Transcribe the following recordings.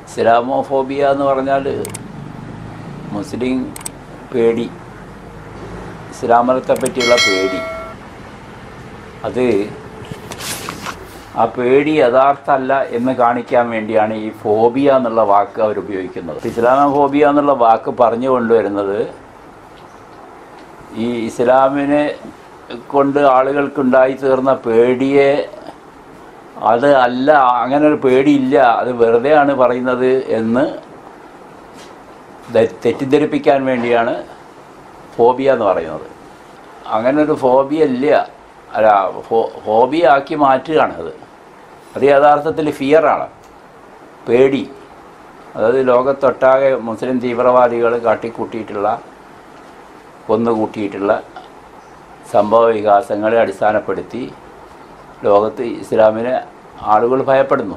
Islamophobia എന്ന് പറഞ്ഞാൽ മുസ്ലിം പേടി ഇസ്ലാം മതത്തെ പറ്റിയുള്ള പേടി അത് ആ പേടി യഥാർത്ഥമല്ല എന്ന് കാണിക്കാൻ വേണ്ടിയാണ് ഈ ഫോബിയ എന്നുള്ള വാക്ക് അവർ ഉപയോഗിക്കുന്നത് ഇസ്ലാമോഫോബിയ എന്നുള്ള വാക്ക് പറഞ്ഞു കൊണ്ടുവരുന്നത് ഈ ഇസ്ലാമിനെ കൊണ്ട് ആളുകൾക്കുണ്ടായി തീർന്ന പേടിയെ അത് അല്ല അങ്ങനെ ഒരു പേടിയില്ല അത് വെറുതെയാണ് പറയുന്നത് എന്ന് ധ- തെറ്റിദ്ധരിപ്പിക്കാൻ വേണ്ടിയാണ് ഫോബിയ എന്ന് പറയുന്നത് അങ്ങനെ ഒരു ഫോബിയ ഇല്ല അല്ല ഫോ ഫോബിയ ആക്കി മാറ്റുകയാണ് അത് അത് യഥാർത്ഥത്തിൽ ഫിയറാണ് പേടി അതായത് ലോകത്തൊട്ടാകെ മുസ്ലിം തീവ്രവാദികൾ കാട്ടിക്കൂട്ടിയിട്ടുള്ള കൊന്നുകൂട്ടിയിട്ടുള്ള സംഭവ വികാസങ്ങളെ അടിസ്ഥാനപ്പെടുത്തി ലോകത്ത് ഇസ്ലാമിനെ ആളുകൾ ഭയപ്പെടുന്നു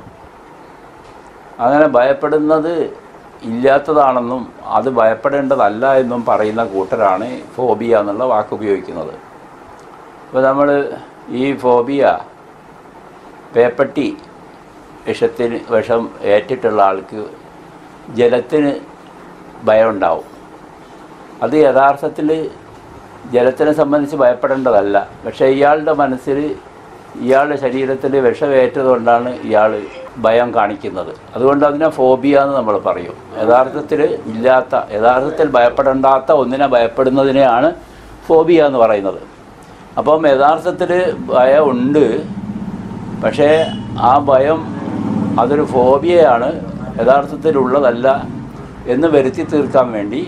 അങ്ങനെ ഭയപ്പെടുന്നത് ഇല്ലാത്തതാണെന്നും അത് ഭയപ്പെടേണ്ടതല്ല എന്നും പറയുന്ന കൂട്ടരാണ് ഫോബിയ എന്നുള്ള വാക്ക് ഉപയോഗിക്കുന്നത് അപ്പോൾ നമ്മൾ ഈ ഫോബിയ പേപ്പട്ടി വിഷത്തിന് വിഷം ഏറ്റിട്ടുള്ള ആൾക്ക് ജലത്തിന് ഭയമുണ്ടാവും അത് യഥാർത്ഥത്തിൽ ജലത്തിനെ സംബന്ധിച്ച് ഭയപ്പെടേണ്ടതല്ല പക്ഷേ ഇയാളുടെ മനസ്സിൽ ഇയാളുടെ ശരീരത്തിൽ വിഷമേറ്റതുകൊണ്ടാണ് ഇയാൾ ഭയം കാണിക്കുന്നത് അതുകൊണ്ട് അതിനെ ഫോബിയ എന്ന് നമ്മൾ പറയും യഥാർത്ഥത്തിൽ ഇല്ലാത്ത യഥാർത്ഥത്തിൽ ഭയപ്പെടേണ്ടാത്ത ഒന്നിനെ ഭയപ്പെടുന്നതിനെയാണ് ഫോബിയ എന്ന് പറയുന്നത് അപ്പം യഥാർത്ഥത്തിൽ ഭയം ഉണ്ട് പക്ഷേ ആ ഭയം അതൊരു ഫോബിയയാണ് യഥാർത്ഥത്തിലുള്ളതല്ല എന്ന് വരുത്തി തീർക്കാൻ വേണ്ടി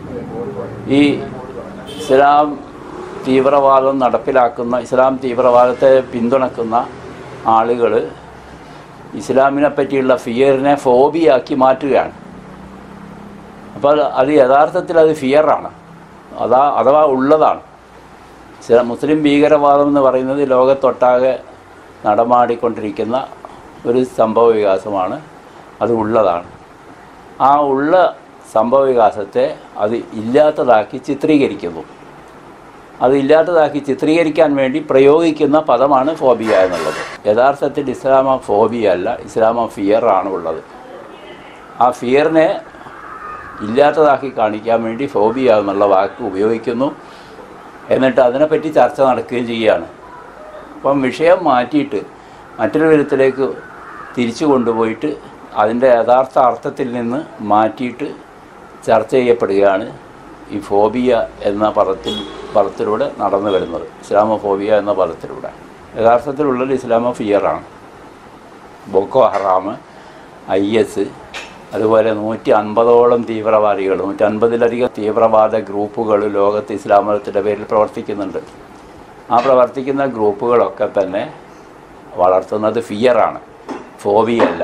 ഈ ഇസ്ലാം തീവ്രവാദം നടപ്പിലാക്കുന്ന ഇസ്ലാം തീവ്രവാദത്തെ പിന്തുണക്കുന്ന ആളുകൾ ഇസ്ലാമിനെ പറ്റിയുള്ള ഫിയറിനെ ഫോബിയാക്കി മാറ്റുകയാണ് അപ്പോൾ അത് അത് യഥാർത്ഥത്തിൽ അത് ഫിയറാണ് അതാ അഥവാ ഉള്ളതാണ് ഇസ്ലാം മുസ്ലിം ഭീകരവാദം എന്ന് പറയുന്നത് ലോകത്തൊട്ടാകെ നടമാടിക്കൊണ്ടിരിക്കുന്ന ഒരു സംഭവ വികാസമാണ് അത് ഉള്ളതാണ് ആ ഉള്ള സംഭവ വികാസത്തെ അത് ഇല്ലാത്തതാക്കി ചിത്രീകരിക്കുന്നു അത് ഇല്ലാത്തതാക്കി ചിത്രീകരിക്കാൻ വേണ്ടി പ്രയോഗിക്കുന്ന പദമാണ് ഫോബിയ എന്നുള്ളത് യഥാർത്ഥത്തിൽ ഇസ്ലാമ ഫോബിയ അല്ല ഇസ്ലാമ ഫിയർ ആണ് ഉള്ളത് ആ ഫിയറിനെ ഇല്ലാത്തതാക്കി കാണിക്കാൻ വേണ്ടി ഫോബിയ എന്നുള്ള വാക്ക് ഉപയോഗിക്കുന്നു എന്നിട്ട് അതിനെപ്പറ്റി ചർച്ച നടക്കുകയും ചെയ്യുകയാണ് അപ്പം വിഷയം മാറ്റിയിട്ട് മറ്റൊരു വിധത്തിലേക്ക് തിരിച്ചു കൊണ്ടുപോയിട്ട് അതിൻ്റെ യഥാർത്ഥ അർത്ഥത്തിൽ നിന്ന് മാറ്റിയിട്ട് ചർച്ച ചെയ്യപ്പെടുകയാണ് ഈ ഫോബിയ എന്ന പദത്തിൽ പദത്തിലൂടെ നടന്നു വരുന്നത് ഇസ്ലാമോഫോബിയ എന്ന പദത്തിലൂടെ യഥാർത്ഥത്തിലുള്ളത് ഇസ്ലാമോ ഫിയറാണ് ബൊക്കോ ഹറാം ഐ എസ് അതുപോലെ നൂറ്റി അൻപതോളം തീവ്രവാദികൾ നൂറ്റി അൻപതിലധികം തീവ്രവാദ ഗ്രൂപ്പുകൾ ലോകത്ത് ഇസ്ലാം മതത്തിൻ്റെ പേരിൽ പ്രവർത്തിക്കുന്നുണ്ട് ആ പ്രവർത്തിക്കുന്ന ഗ്രൂപ്പുകളൊക്കെ തന്നെ വളർത്തുന്നത് ഫിയറാണ് ഫോബിയല്ല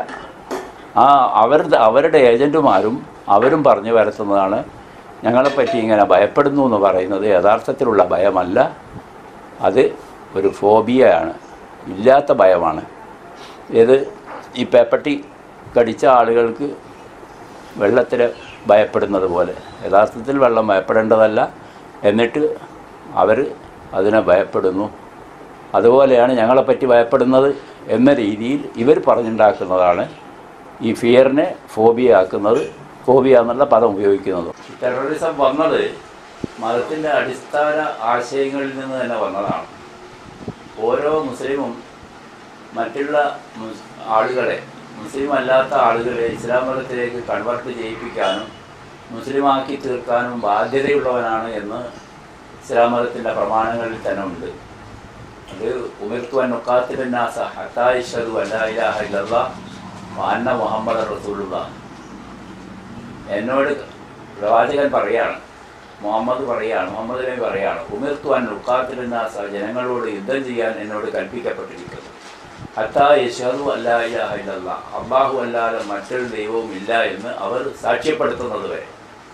ആ അവരുടെ അവരുടെ ഏജൻറ്റുമാരും അവരും പറഞ്ഞു വരുത്തുന്നതാണ് ഞങ്ങളെപ്പറ്റി ഇങ്ങനെ ഭയപ്പെടുന്നു എന്ന് പറയുന്നത് യഥാർത്ഥത്തിലുള്ള ഭയമല്ല അത് ഒരു ഫോബിയയാണ് ഇല്ലാത്ത ഭയമാണ് ഇത് ഈ പേപ്പട്ടി കടിച്ച ആളുകൾക്ക് വെള്ളത്തിൽ ഭയപ്പെടുന്നത് പോലെ യഥാർത്ഥത്തിൽ വെള്ളം ഭയപ്പെടേണ്ടതല്ല എന്നിട്ട് അവർ അതിനെ ഭയപ്പെടുന്നു അതുപോലെയാണ് ഞങ്ങളെപ്പറ്റി ഭയപ്പെടുന്നത് എന്ന രീതിയിൽ ഇവർ പറഞ്ഞുണ്ടാക്കുന്നതാണ് ഈ ഫിയറിനെ ഫോബിയ ആക്കുന്നത് ഫോബിയ എന്നുള്ള പദം ഉപയോഗിക്കുന്നത് ടെററിസം വന്നത് മതത്തിൻ്റെ അടിസ്ഥാന ആശയങ്ങളിൽ നിന്ന് തന്നെ വന്നതാണ് ഓരോ മുസ്ലിമും മറ്റുള്ള മുസ് ആളുകളെ മുസ്ലിം അല്ലാത്ത ആളുകളെ ഇസ്ലാം മതത്തിലേക്ക് കൺവെർട്ട് ചെയ്യിപ്പിക്കാനും മുസ്ലിമാക്കി തീർക്കാനും ബാധ്യതയുള്ളവനാണ് എന്ന് ഇസ്ലാം മതത്തിൻ്റെ പ്രമാണങ്ങളിൽ തന്നെ ഉണ്ട് അത് ഉമിർത്തുവൻ നുക്കാത്തിനാസ ഹത്തായിഷതു അല്ലാഹില്ല വാന്ന മുഹമ്മദ് റസൂലുള്ള എന്നോട് പ്രവാചകൻ പറയാണ് മുഹമ്മദ് പറയാണ് മുഹമ്മദ് നബി പറയാണ് ഉമിർത്തുവൻ നുക്കാത്തിനാസ ജനങ്ങളോട് യുദ്ധം ചെയ്യാൻ എന്നോട് കൽപ്പിക്കപ്പെട്ടിരിക്കുന്നു ഹത്താ യശാദു അല്ലാഹില്ല അള്ളാഹു അല്ലാതെ മറ്റൊരു ദൈവവും ഇല്ല എന്ന് അവർ സാക്ഷ്യപ്പെടുത്തുന്നത് വരെ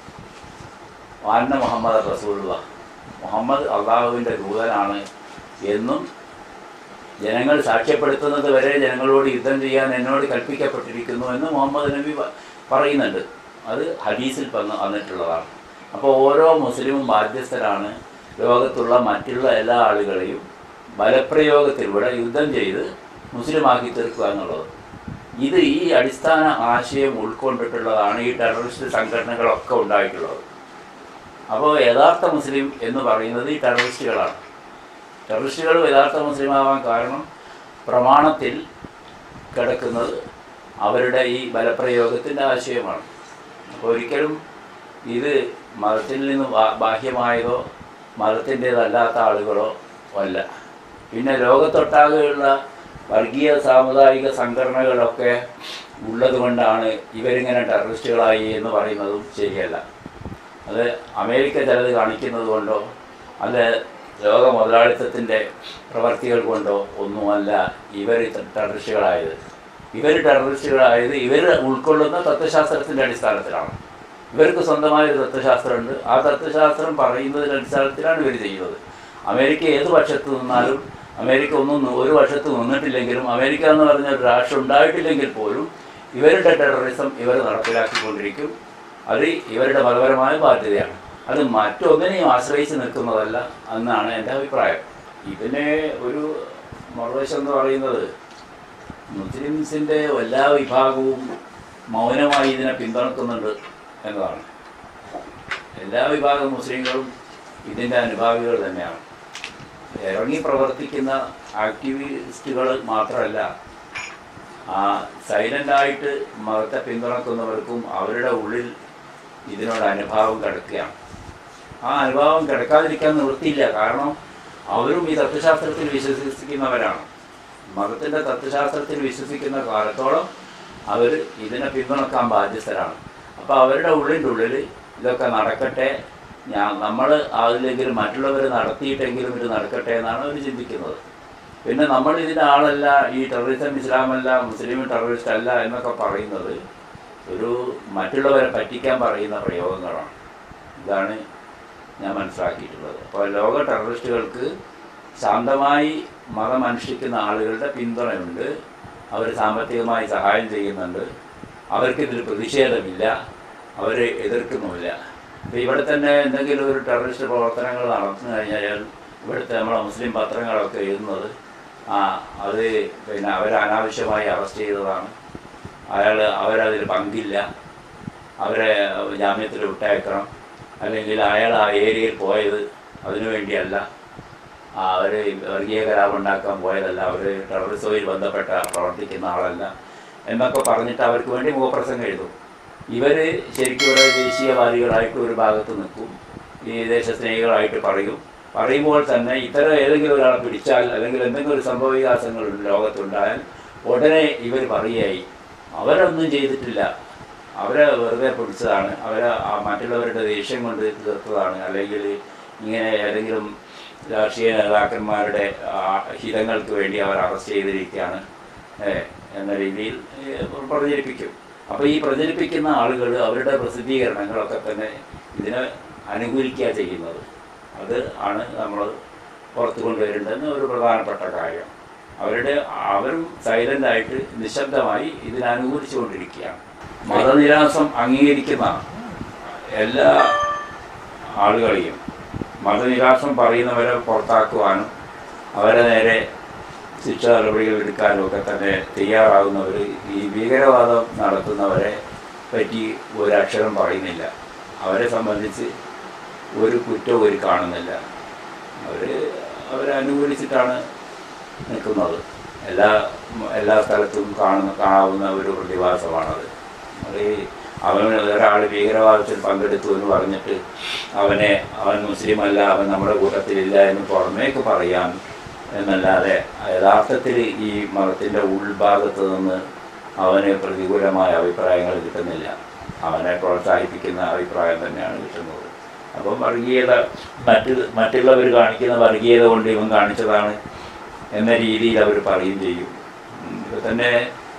വാന്ന മുഹമ്മദ് റസൂലുള്ള മുഹമ്മദ് അള്ളാഹുവിൻ്റെ ദൂതനാണ് എന്നും ജനങ്ങൾ സാക്ഷ്യപ്പെടുത്തുന്നത് വരെ ജനങ്ങളോട് യുദ്ധം ചെയ്യാൻ എന്നോട് കൽപ്പിക്കപ്പെട്ടിരിക്കുന്നു എന്ന് മുഹമ്മദ് നബി പ- പറയുന്നുണ്ട് അത് ഹദീസിൽ വന്ന് വന്നിട്ടുള്ളതാണ് അപ്പോൾ ഓരോ മുസ്ലിമും ബാധ്യസ്ഥരാണ് ലോകത്തുള്ള മറ്റുള്ള എല്ലാ ആളുകളെയും ബലപ്രയോഗത്തിലൂടെ യുദ്ധം ചെയ്ത് മുസ്ലിമാക്കി തീർക്കുക എന്നുള്ളത് ഇത് ഈ അടിസ്ഥാന ആശയം ഉൾക്കൊണ്ടിട്ടുള്ളതാണ് ഈ ടെററിസ്റ്റ് സംഘടനകളൊക്കെ ഉണ്ടായിട്ടുള്ളത് അപ്പോൾ യഥാർത്ഥ മുസ്ലിം എന്ന് പറയുന്നത് ഈ ടെററിസ്റ്റുകളാണ് ടെററിസ്റ്റുകൾ യഥാർത്ഥ മുസ്ലിം ആവാൻ കാരണം പ്രമാണത്തിൽ കിടക്കുന്നത് അവരുടെ ഈ ബലപ്രയോഗത്തിൻ്റെ ആശയമാണ് അപ്പോൾ ഒരിക്കലും ഇത് മതത്തിൽ നിന്ന് ബാ- ബാഹ്യമായതോ മതത്തിൻ്റേതല്ലാത്ത ആളുകളോ അല്ല പിന്നെ ലോകത്തൊട്ടാകെയുള്ള വർഗീയ സാമുദായിക സംഘടനകളൊക്കെ ഉള്ളത് കൊണ്ടാണ് ഇവരിങ്ങനെ ടെററിസ്റ്റുകളായി എന്ന് പറയുന്നതും ശരിയല്ല അത് അമേരിക്ക ചിലത് കാണിക്കുന്നത് കൊണ്ടോ അല്ല ലോക മുതലാളിത്തത്തിൻ്റെ പ്രവർത്തികൾ കൊണ്ടോ ഒന്നുമല്ല ഇവർ ടെററിസ്റ്റുകളായത് ഇവർ ടെററിസ്റ്റുകളായത് ഇവർ ഉൾക്കൊള്ളുന്ന തത്വശാസ്ത്രത്തിൻ്റെ അടിസ്ഥാനത്തിലാണ് ഇവർക്ക് സ്വന്തമായ ഒരു തത്വശാസ്ത്രമുണ്ട് ആ തത്വശാസ്ത്രം പറയുന്നതിൻ്റെ അടിസ്ഥാനത്തിലാണ് ഇവർ ചെയ്യുന്നത് അമേരിക്ക ഏത് പക്ഷത്ത് നിന്നാലും അമേരിക്ക ഒന്നും ഒരു പക്ഷത്ത് നിന്നിട്ടില്ലെങ്കിലും അമേരിക്ക എന്ന് പറഞ്ഞ ഒരു രാഷ്ട്രം ഉണ്ടായിട്ടില്ലെങ്കിൽ പോലും ഇവരുടെ ടെററിസം ഇവർ നടപ്പിലാക്കിക്കൊണ്ടിരിക്കും അത് ഇവരുടെ മതപരമായ ബാധ്യതയാണ് അത് മറ്റൊന്നിനെയും ആശ്രയിച്ച് നിൽക്കുന്നതല്ല എന്നാണ് എൻ്റെ അഭിപ്രായം ഇതിനെ ഒരു മറുവശം എന്ന് പറയുന്നത് മുസ്ലിംസിൻ്റെ എല്ലാ വിഭാഗവും മൗനമായി ഇതിനെ പിന്തുണക്കുന്നുണ്ട് എന്നതാണ് എല്ലാ വിഭാഗം മുസ്ലിങ്ങളും ഇതിൻ്റെ അനുഭാവികൾ തന്നെയാണ് ഇറങ്ങി പ്രവർത്തിക്കുന്ന ആക്ടിവിസ്റ്റുകൾ മാത്രമല്ല ആ സൈലൻ്റായിട്ട് മതത്തെ പിന്തുണക്കുന്നവർക്കും അവരുടെ ഉള്ളിൽ ഇതിനോട് അനുഭാവം കിടക്കുകയാണ് ആ അനുഭാവം കിടക്കാതിരിക്കാൻ നിവൃത്തിയില്ല കാരണം അവരും ഈ തത്വശാസ്ത്രത്തിൽ വിശ്വസിക്കുന്നവരാണ് മതത്തിൻ്റെ തത്വശാസ്ത്രത്തിൽ വിശ്വസിക്കുന്ന കാലത്തോളം അവർ ഇതിനെ പിന്തുണക്കാൻ ബാധ്യസ്ഥരാണ് അപ്പോൾ അവരുടെ ഉള്ളിൻ്റെ ഉള്ളിൽ ഇതൊക്കെ നടക്കട്ടെ ഞാൻ നമ്മൾ ആളില്ലെങ്കിലും മറ്റുള്ളവർ നടത്തിയിട്ടെങ്കിലും ഇത് നടക്കട്ടെ എന്നാണ് അവർ ചിന്തിക്കുന്നത് പിന്നെ നമ്മൾ ഇതിൻ്റെ ആളല്ല ഈ ടെററിസം ഇസ്ലാമല്ല മുസ്ലിം ടെററിസ്റ്റ് അല്ല എന്നൊക്കെ പറയുന്നത് ഒരു മറ്റുള്ളവരെ പറ്റിക്കാൻ പറയുന്ന പ്രയോഗങ്ങളാണ് ഇതാണ് ഞാൻ മനസ്സിലാക്കിയിട്ടുള്ളത് അപ്പോൾ ലോക ടെററിസ്റ്റുകൾക്ക് ശാന്തമായി മതം അനുഷ്ഠിക്കുന്ന ആളുകളുടെ പിന്തുണയുണ്ട് അവർ സാമ്പത്തികമായി സഹായം ചെയ്യുന്നുണ്ട് അവർക്കിതിൽ പ്രതിഷേധമില്ല അവർ എതിർക്കുന്നുമില്ല ഇപ്പോൾ ഇവിടെ തന്നെ എന്തെങ്കിലും ഒരു ടെററിസ്റ്റ് പ്രവർത്തനങ്ങൾ നടന്നു കഴിഞ്ഞാൽ ഇവിടുത്തെ നമ്മളെ മുസ്ലിം പത്രങ്ങളൊക്കെ എഴുതുന്നത് ആ അത് പിന്നെ അവരെ അനാവശ്യമായി അറസ്റ്റ് ചെയ്തതാണ് അയാൾ അവരതിൽ പങ്കില്ല അവരെ ജാമ്യത്തിൽ വിട്ടയക്കണം അല്ലെങ്കിൽ അയാൾ ആ ഏരിയയിൽ പോയത് അതിനു വേണ്ടിയല്ല അവർ വർഗീയ കലാപം ഉണ്ടാക്കാൻ പോയതല്ല അവർ ടെററിസവുമായി ബന്ധപ്പെട്ട പ്രവർത്തിക്കുന്ന ആളല്ല എന്നൊക്കെ പറഞ്ഞിട്ട് അവർക്ക് വേണ്ടി മുഖപ്രസംഗം എഴുതും ഇവർ ശരിക്കും ഇവിടെ ദേശീയവാദികളായിട്ട് ഒരു ഭാഗത്ത് നിൽക്കും ഈ ദേശസ്നേഹികളായിട്ട് പറയും പറയുമ്പോൾ തന്നെ ഇത്തരം ഏതെങ്കിലും ഒരാളെ പിടിച്ചാൽ അല്ലെങ്കിൽ എന്തെങ്കിലും ഒരു സംഭവ വികാസങ്ങൾ ലോകത്തുണ്ടായാൽ ഉടനെ ഇവർ പറയുകയായി അവരൊന്നും ചെയ്തിട്ടില്ല അവരെ വെറുതെ പിടിച്ചതാണ് അവരെ ആ മറ്റുള്ളവരുടെ ദേഷ്യം കൊണ്ട് തീർത്തതാണ് അല്ലെങ്കിൽ ഇങ്ങനെ ഏതെങ്കിലും രാഷ്ട്രീയ നേതാക്കന്മാരുടെ ആ, ഹിതങ്ങൾക്ക് വേണ്ടി അവർ അറസ്റ്റ് ചെയ്തിരിക്കുകയാണ് ഏ, എന്ന രീതിയിൽ ഏ, പ്രചരിപ്പിക്കും അപ്പോൾ ഈ പ്രചരിപ്പിക്കുന്ന ആളുകൾ അവരുടെ പ്രസിദ്ധീകരണങ്ങളൊക്കെ തന്നെ ഇതിനെ അനുകൂലിക്കുക ചെയ്യുന്നത് അത് ആണ് നമ്മൾ പുറത്തു കൊണ്ടുവരേണ്ടുന്ന ഒരു പ്രധാനപ്പെട്ട കാര്യം അവരുടെ അവരും സൈലൻ്റായിട്ട് നിശബ്ദമായി ഇതിനെ അനുകൂലിച്ചുകൊണ്ടിരിക്കുകയാണ് മതനിരാസം അംഗീകരിക്കുന്ന എല്ലാ ആളുകളെയും മതനിരാസം പറയുന്നവരെ പുറത്താക്കുവാനും അവരെ നേരെ ശിക്ഷ നടപടികൾ എടുക്കാനും ഒക്കെ തന്നെ തയ്യാറാകുന്നവർ ഈ ഭീകരവാദം നടത്തുന്നവരെ പറ്റി ഒരക്ഷരം പറയുന്നില്ല അവരെ സംബന്ധിച്ച് ഒരു കുറ്റവും ഒരു കാണുന്നില്ല അവർ അവരെ അനുകൂലിച്ചിട്ടാണ് നിൽക്കുന്നത് എല്ലാ എല്ലാ സ്ഥലത്തും കാണുന്ന കാണാവുന്ന ഒരു പ്രതിഭാസമാണത് അത് ഈ അവൻ ഒരാൾ ഭീകരവാദത്തിൽ പങ്കെടുത്തു എന്ന് പറഞ്ഞിട്ട് അവനെ അവൻ മുസ്ലിം അല്ല അവൻ നമ്മുടെ കൂട്ടത്തിലില്ല എന്ന് പുറമേക്ക് പറയാൻ എന്നല്ലാതെ യഥാർത്ഥത്തിൽ ഈ മതത്തിൻ്റെ ഉൾഭാഗത്ത് നിന്ന് അവന് പ്രതികൂലമായ അഭിപ്രായങ്ങൾ കിട്ടുന്നില്ല അവനെ പ്രോത്സാഹിപ്പിക്കുന്ന അഭിപ്രായം തന്നെയാണ് കിട്ടുന്നത് അപ്പം വർഗീയത മറ്റ് മറ്റുള്ളവർ കാണിക്കുന്ന വർഗീയത കൊണ്ട് ഇവൻ കാണിച്ചതാണ് എന്ന രീതിയിൽ അവർ പറയും ചെയ്യും ഉം, ഇപ്പൊ തന്നെ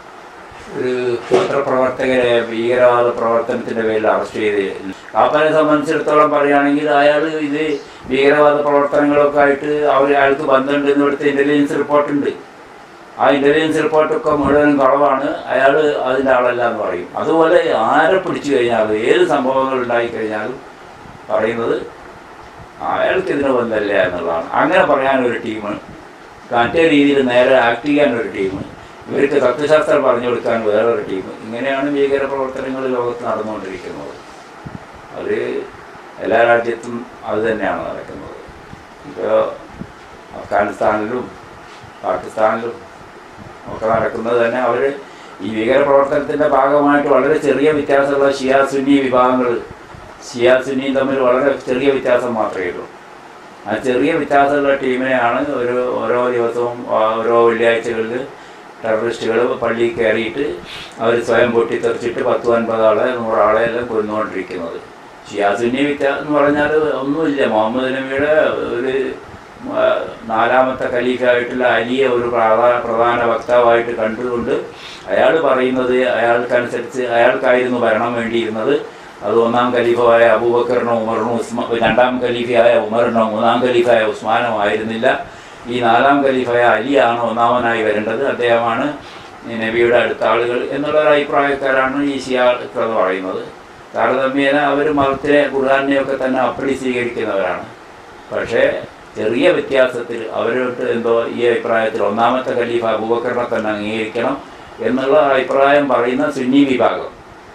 ഒരു പത്രപ്രവർത്തകരെ ഭീകരവാദ പ്രവർത്തനത്തിൻ്റെ പേരിൽ അറസ്റ്റ് ചെയ്ത് കാപ്പനെ സംബന്ധിച്ചിടത്തോളം പറയുകയാണെങ്കിൽ അയാൾ ഇത് ഭീകരവാദ പ്രവർത്തനങ്ങളൊക്കെ ആയിട്ട് അവർ അയാൾക്ക് ബന്ധമുണ്ടെന്ന് ഇവിടുത്തെ ഇൻ്റലിജൻസ് റിപ്പോർട്ടുണ്ട് ആ ഇൻ്റലിജൻസ് റിപ്പോർട്ടൊക്കെ മുഴുവനും കളവാണ് അയാൾ അതിൻ്റെ ആളല്ല എന്ന് പറയും അതുപോലെ ആരെ പിടിച്ചു കഴിഞ്ഞാലും ഏത് സംഭവങ്ങൾ ഉണ്ടായിക്കഴിഞ്ഞാലും പറയുന്നത് അയാൾക്ക് ഇതിന് ബന്ധമില്ല എന്നുള്ളതാണ് അങ്ങനെ പറയാനൊരു ടീം മറ്റേ രീതിയിൽ നേരെ ആക്ട് ചെയ്യാനൊരു ടീം ഇവർക്ക് തത്വശാസ്ത്രം പറഞ്ഞു കൊടുക്കാൻ വേറൊരു ടീം ഇങ്ങനെയാണ് ഭീകര പ്രവർത്തനങ്ങൾ ലോകത്ത് നടന്നുകൊണ്ടിരിക്കുന്നത് അത് എല്ലാ രാജ്യത്തും അത് തന്നെയാണ് നടക്കുന്നത് ഇപ്പോൾ അഫ്ഗാനിസ്ഥാനിലും പാകിസ്ഥാനിലും ഒക്കെ നടക്കുന്നത് തന്നെ അവർ ഈ ഭീകര പ്രവർത്തനത്തിൻ്റെ ഭാഗമായിട്ട് വളരെ ചെറിയ വ്യത്യാസമുള്ള ഷിയ സുന്നി വിഭാഗങ്ങൾ ഷിയ സുന്നിയും തമ്മിൽ വളരെ ചെറിയ വ്യത്യാസം മാത്രമേ ഉള്ളൂ ആ ചെറിയ വ്യത്യാസമുള്ള ടീമിനെയാണ് ഒരു ഓരോ ദിവസവും ആ, ഓരോ വെള്ളിയാഴ്ചകളിൽ ടെററിസ്റ്റുകൾ പള്ളിയിൽ കയറിയിട്ട് അവർ സ്വയം പൊട്ടിത്തെറിച്ചിട്ട് പത്ത് അൻപത് ആളെ നൂറാളെ എല്ലാം കൊന്നുകൊണ്ടിരിക്കുന്നത് ഷിയാസുന്നി വ്യത്യാസം എന്ന് പറഞ്ഞാൽ ഒന്നുമില്ല മുഹമ്മദ് നബിയുടെ ഒരു ആ, നാലാമത്തെ ഖലീഫായിട്ടുള്ള അലിയെ ഒരു പ്രധാന പ്രധാന വക്താവായിട്ട് കണ്ടുകൊണ്ട് അയാൾ പറയുന്നത് അയാൾക്കനുസരിച്ച് അയാൾക്കായിരുന്നു ഭരണം വേണ്ടിയിരുന്നത് അത് ഒന്നാം ഖലീഫായ അബൂബക്കറിനോ ഉമറിനോ ഉസ്മാ രണ്ടാം ഖലീഫയായ ഉമറിനോ മൂന്നാം ഖലീഫായ ഉസ്മാനോ ആയിരുന്നില്ല ഈ നാലാം ഖലീഫായ അലിയാണ് ഒന്നാമനായി വരേണ്ടത് അദ്ദേഹമാണ് ഈ നബിയുടെ അടുത്ത ആളുകൾ എന്നുള്ള ഒരു അഭിപ്രായക്കാരാണ് ഈ ഷിയാക്കൾ പറയുന്നത് താരതമ്യേന അവർ മതത്തിനെ ഖുർആാനെയൊക്കെ തന്നെ അപ്പടി സ്വീകരിക്കുന്നവരാണ് പക്ഷേ ചെറിയ വ്യത്യാസത്തിൽ അവരോട്ട് എന്തോ ഈ അഭിപ്രായത്തിൽ ഒന്നാമത്തെ ഖലീഫ അബൂബക്കറിനെ തന്നെ അംഗീകരിക്കണം എന്നുള്ള അഭിപ്രായം പറയുന്ന സുന്നി വിഭാഗം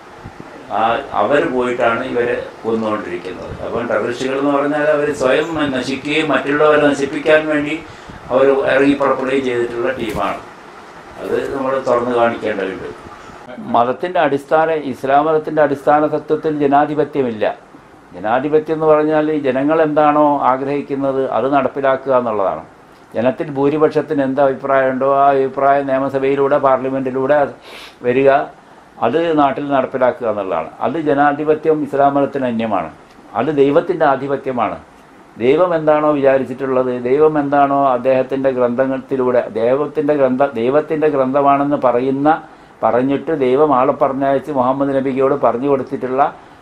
ആ അവർ പോയിട്ടാണ് ഇവരെ കൊന്നുകൊണ്ടിരിക്കുന്നത് അപ്പം ടെററിസ്റ്റുകൾ എന്ന് പറഞ്ഞാൽ അവർ സ്വയം നശിക്കുകയും മറ്റുള്ളവരെ നശിപ്പിക്കാൻ വേണ്ടി അവർ ഇറങ്ങി പുറപ്പെടുകയും ചെയ്തിട്ടുള്ള ടീമാണ് അത് നമ്മൾ തുറന്നു കാണിക്കേണ്ടതുണ്ട് മതത്തിൻ്റെ അടിസ്ഥാന ഇസ്ലാം മതത്തിൻ്റെ അടിസ്ഥാന തത്വത്തിൽ ജനാധിപത്യമില്ല ജനാധിപത്യം എന്ന് പറഞ്ഞാൽ ഈ ജനങ്ങൾ എന്താണോ ആഗ്രഹിക്കുന്നത് അത് നടപ്പിലാക്കുക എന്നുള്ളതാണ് ജനത്തിൽ ഭൂരിപക്ഷത്തിന് എന്ത് അഭിപ്രായമുണ്ടോ ആ അഭിപ്രായം നിയമസഭയിലൂടെ പാർലമെൻറ്റിലൂടെ വരിക അത് നാട്ടിൽ നടപ്പിലാക്കുക എന്നുള്ളതാണ് അത് ജനാധിപത്യം ഇസ്ലാം മതത്തിന് അന്യമാണ് അത് ദൈവത്തിൻ്റെ ആധിപത്യമാണ് ദൈവം എന്താണോ വിചാരിച്ചിട്ടുള്ളത് ദൈവം എന്താണോ അദ്ദേഹത്തിൻ്റെ ഗ്രന്ഥത്തിലൂടെ ദൈവത്തിൻ്റെ ഗ്രന്ഥ ദൈവത്തിൻ്റെ ഗ്രന്ഥമാണെന്ന് പറയുന്ന പറഞ്ഞിട്ട് ദൈവം ആളെ പറഞ്ഞയച്ച് മുഹമ്മദ് നബിയോട് പറഞ്ഞു കൊടുത്തിട്ടുള്ള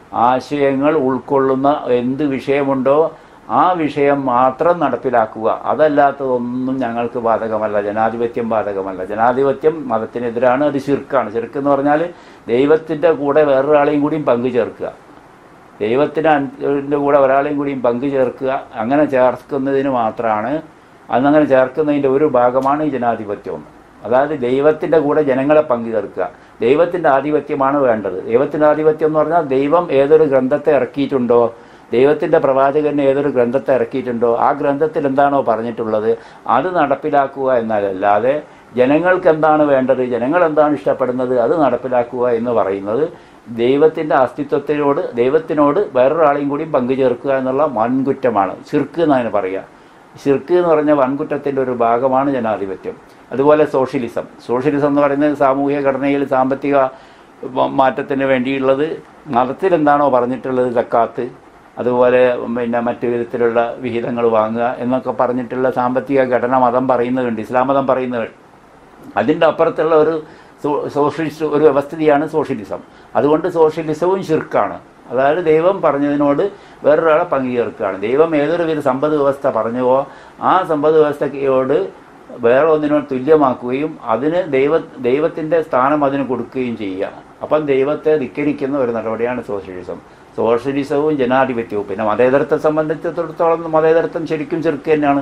ആശയങ്ങൾ ഉൾക്കൊള്ളുന്ന എന്ത് വിഷയമുണ്ടോ ആ വിഷയം മാത്രം നടപ്പിലാക്കുക അതല്ലാത്തതൊന്നും ഞങ്ങൾക്ക് ബാധകമല്ല ജനാധിപത്യം ബാധകമല്ല ജനാധിപത്യം മതത്തിനെതിരാണ് അത് ശിർക്കാണ് ശിർക്ക് എന്ന് പറഞ്ഞാൽ ദൈവത്തിൻ്റെ കൂടെ വേറൊരാളെയും കൂടിയും പങ്കു ചേർക്കുക ദൈവത്തിന് അതിൻ്റെ കൂടെ ഒരാളെയും കൂടിയും പങ്കു ചേർക്കുക അങ്ങനെ ചേർക്കുന്നതിന് മാത്രമാണ് അന്നങ്ങനെ ചേർക്കുന്നതിൻ്റെ ഒരു ഭാഗമാണ് ഈ ജനാധിപത്യം അതായത് ദൈവത്തിൻ്റെ കൂടെ ജനങ്ങളെ പങ്കു ചേർക്കുക ദൈവത്തിൻ്റെ ആധിപത്യമാണ് വേണ്ടത് ദൈവത്തിൻ്റെ ആധിപത്യം എന്ന് പറഞ്ഞാൽ ദൈവം ഏതൊരു ഗ്രന്ഥത്തെ ഇറക്കിയിട്ടുണ്ടോ ദൈവത്തിൻ്റെ പ്രവാചകൻ ഏതൊരു ഗ്രന്ഥത്തെ ഇറക്കിയിട്ടുണ്ടോ ആ ഗ്രന്ഥത്തിൽ എന്താണോ പറഞ്ഞിട്ടുള്ളത് അത് നടപ്പിലാക്കുക എന്നതല്ലാതെ ജനങ്ങൾക്ക് എന്താണ് വേണ്ടത് ജനങ്ങൾ എന്താണ് ഇഷ്ടപ്പെടുന്നത് അത് നടപ്പിലാക്കുക എന്ന് പറയുന്നത് ദൈവത്തിൻ്റെ അസ്തിത്വത്തിനോട് ദൈവത്തിനോട് വേറൊരാളെയും കൂടി പങ്കു ചേർക്കുക എന്നുള്ള വൻകുറ്റമാണ് ചിർക്ക് എന്നതിന് പറയുക ഷിർക്ക് എന്ന് പറഞ്ഞ വൻകുറ്റത്തിൻ്റെ ഒരു ഭാഗമാണ് ജനാധിപത്യം അതുപോലെ സോഷ്യലിസം സോഷ്യലിസം എന്ന് പറയുന്നത് സാമൂഹിക ഘടനയിൽ സാമ്പത്തിക മ- മാറ്റത്തിന് വേണ്ടിയുള്ളത് മതത്തിൽ എന്താണോ പറഞ്ഞിട്ടുള്ളത് സക്കാത്ത് അതുപോലെ പിന്നെ മറ്റു വിധത്തിലുള്ള വിഹിതങ്ങൾ വാങ്ങുക എന്നൊക്കെ പറഞ്ഞിട്ടുള്ള സാമ്പത്തിക ഘടന മതം പറയുന്നുണ്ട് ഇസ്ലാം മതം പറയുന്നുണ്ട് അതിൻ്റെ അപ്പുറത്തുള്ള ഒരു സോ- സോഷ്യലിസ്റ്റ് ഒരു വ്യവസ്ഥിതിയാണ് സോഷ്യലിസം അതുകൊണ്ട് സോഷ്യലിസവും ശിർക്കാണ് അതായത് ദൈവം പറഞ്ഞതിനോട് വേറൊരാളെ പങ്കു ചേർക്കുകയാണ് ദൈവം ഏതൊരു വിധ സമ്പദ് വ്യവസ്ഥ പറഞ്ഞുവോ ആ സമ്പദ് വ്യവസ്ഥയോട് വേറെ ഒന്നിനോട് തുല്യമാക്കുകയും അതിന് ദൈവ ദൈവത്തിൻ്റെ സ്ഥാനം അതിന് കൊടുക്കുകയും ചെയ്യുക അപ്പം ദൈവത്തെ ധിക്കരിക്കുന്ന ഒരു നടപടിയാണ് സോഷ്യലിസം സോഷ്യലിസവും ജനാധിപത്യവും പിന്നെ മതേതരത്തെ സംബന്ധിച്ചിടത്തോളം മതേതരത്വം ശരിക്കും ചെറുക്ക് തന്നെയാണ്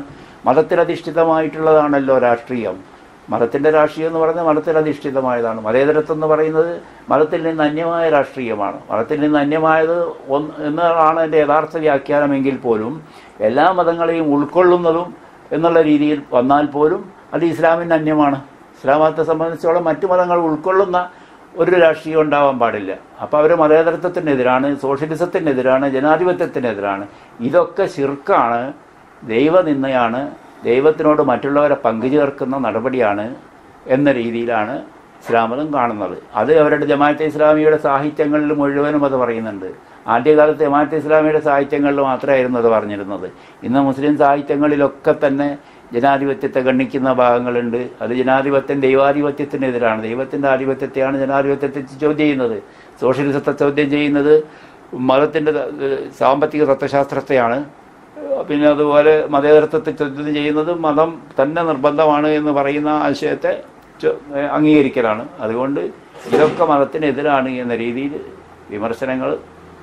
മതത്തിലധിഷ്ഠിതമായിട്ടുള്ളതാണല്ലോ രാഷ്ട്രീയം മതത്തിൻ്റെ രാഷ്ട്രീയം എന്ന് പറഞ്ഞാൽ മതത്തിൽ അധിഷ്ഠിതമായതാണ് മതേതരത്വം എന്ന് പറയുന്നത് മതത്തിൽ നിന്ന് അന്യമായ രാഷ്ട്രീയമാണ് മതത്തിൽ നിന്ന് അന്യമായത് ഒന്ന് എന്നതാണ് എൻ്റെ യഥാർത്ഥ വ്യാഖ്യാനമെങ്കിൽ പോലും എല്ലാ മതങ്ങളെയും ഉൾക്കൊള്ളുന്നതും എന്നുള്ള രീതിയിൽ വന്നാൽ പോലും അത് ഇസ്ലാമിന് അന്യമാണ് ഇസ്ലാം മതത്തെ സംബന്ധിച്ചോളം മറ്റു മതങ്ങൾ ഉൾക്കൊള്ളുന്ന ഒരു രാഷ്ട്രീയം ഉണ്ടാവാൻ പാടില്ല അപ്പോൾ അവർ മതേതരത്വത്തിനെതിരാണ് സോഷ്യലിസത്തിനെതിരാണ് ജനാധിപത്യത്തിനെതിരാണ് ഇതൊക്കെ ശിർക്കാണ് ദൈവനിന്ദയാണ് ദൈവത്തിനോട് മറ്റുള്ളവരെ പങ്കുചേർക്കുന്ന നടപടിയാണ് എന്ന രീതിയിലാണ് ഇസ്ലാമതം കാണുന്നത് അത് അവരുടെ ജമാഅത്തെ ഇസ്ലാമിയുടെ സാഹിത്യങ്ങളിൽ മുഴുവനും അത് പറയുന്നുണ്ട് ആദ്യകാലത്ത് ജമാഅത്തെ ഇസ്ലാമിയുടെ സാഹിത്യങ്ങളിൽ മാത്രമായിരുന്നു അത് പറഞ്ഞിരുന്നത് ഇന്ന് മുസ്ലിം സാഹിത്യങ്ങളിലൊക്കെ തന്നെ ജനാധിപത്യത്തെ ഗണ്ണിക്കുന്ന ഭാഗങ്ങളുണ്ട് അത് ജനാധിപത്യം ദൈവാധിപത്യത്തിനെതിരാണ് ദൈവത്തിൻ്റെ ആധിപത്യത്തെയാണ് ജനാധിപത്യത്തെ ചോദ്യം ചെയ്യുന്നത് സോഷ്യലിസത്തെ ചോദ്യം ചെയ്യുന്നത് മതത്തിൻ്റെ സാമ്പത്തിക തത്വശാസ്ത്രത്തെയാണ് പിന്നെ അതുപോലെ മതേതരത്വത്തെ ചോദ്യം ചെയ്യുന്നത് മതം തന്നെ നിർബന്ധമാണ് എന്ന് പറയുന്ന ആശയത്തെ ചോ- അംഗീകരിക്കലാണ് അതുകൊണ്ട് ഇതൊക്കെ മതത്തിനെതിരാണ് എന്ന രീതിയിൽ വിമർശനങ്ങൾ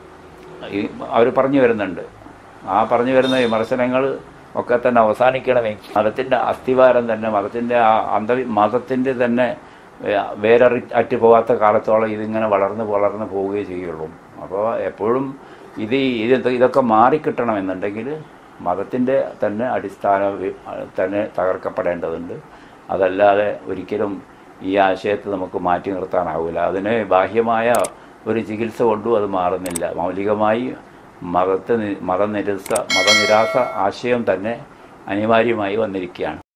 അവർ പറഞ്ഞു വരുന്നുണ്ട് ആ പറഞ്ഞു വരുന്ന വിമർശനങ്ങൾ ഒക്കെ തന്നെ അവസാനിക്കണമെങ്കിൽ മതത്തിൻ്റെ അസ്ഥിവാരം തന്നെ മതത്തിൻ്റെ ആ അന്ധ മതത്തിൻ്റെ തന്നെ വേ- വേരറി അറ്റ് പോകാത്ത കാലത്തോളം ഇതിങ്ങനെ വളർന്ന് വളർന്ന് പോവുകയേ ചെയ്യുള്ളൂ അപ്പോൾ എപ്പോഴും ഇത് ഇത് ഇതൊക്കെ മാറിക്കിട്ടണമെന്നുണ്ടെങ്കിൽ മതത്തിൻ്റെ തന്നെ അടിസ്ഥാനം വി- തന്നെ തകർക്കപ്പെടേണ്ടതുണ്ട് അതല്ലാതെ ഒരിക്കലും ഈ ആശയത്തെ നമുക്ക് മാറ്റി നിർത്താനാവില്ല അതിന് ബാഹ്യമായ ഒരു ചികിത്സ കൊണ്ടും അത് മാറുന്നില്ല മൗലികമായി മതത്തെ നി- മതനിരസ മതനിരാസ ആശയം തന്നെ അനിവാര്യമായി വന്നിരിക്കുകയാണ്